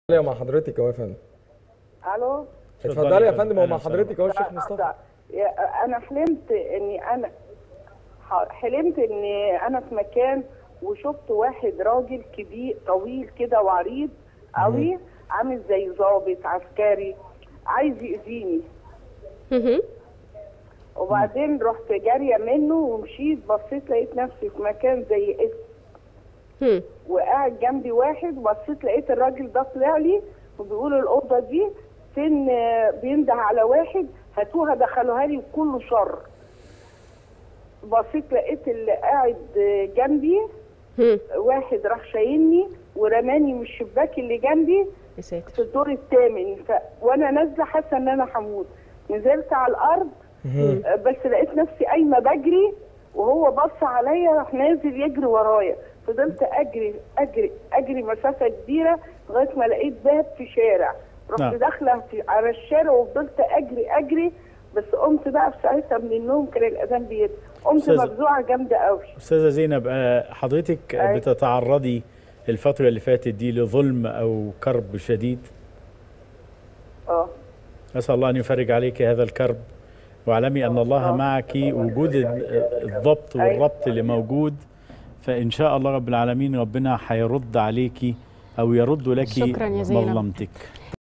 يا مع حضرتك اهو يا فندم الو اتفضلي يا يا فندم فندم. هو أهلا مع وسهلا. حضرتك اهو الشيخ مصطفى ده- يا- انا حلمت اني انا ح- حلمت اني انا في مكان وشفت واحد راجل كبير طويل كده وعريض قوي عامل زي ضابط عسكري عايز يأذيني مهم. وبعدين رحت جاريه منه ومشيت بصيت لقيت نفسي في مكان زي اسم هم. وقاعد جنبي واحد بصيت لقيت الراجل ده طلع لي وبيقول الاوضه دي سن آه، بينده على واحد هاتوها دخلوها لي وكله شر بصيت لقيت اللي قاعد آه، جنبي هم. واحد راح شايلني ورماني من الشباك اللي جنبي يا ساتر في الدور الثامن ف... وانا نازله حاسه ان انا هموت نزلت على الارض آه، بس لقيت نفسي قايمه بجري وهو بص عليا راح نازل يجري ورايا فضلت اجري اجري اجري مسافه كبيره لغايه ما لقيت باب في شارع رحت نعم. داخله في على الشارع وفضلت اجري اجري بس قمت بقى في ساعتها من النوم كان الاذان بيد قمت أستاذة. مفزوعه جامده قوي استاذه زينب آه، حضرتك أي. بتتعرضي الفتره اللي فاتت دي لظلم او كرب شديد اه اسال الله ان يفرج عليك هذا الكرب واعلمي ان الله معك وجود ال- الضبط أي. والربط اللي موجود فان شاء الله رب العالمين ربنا هيرد عليك او يرد لك شكراً يا زينب. مظلمتك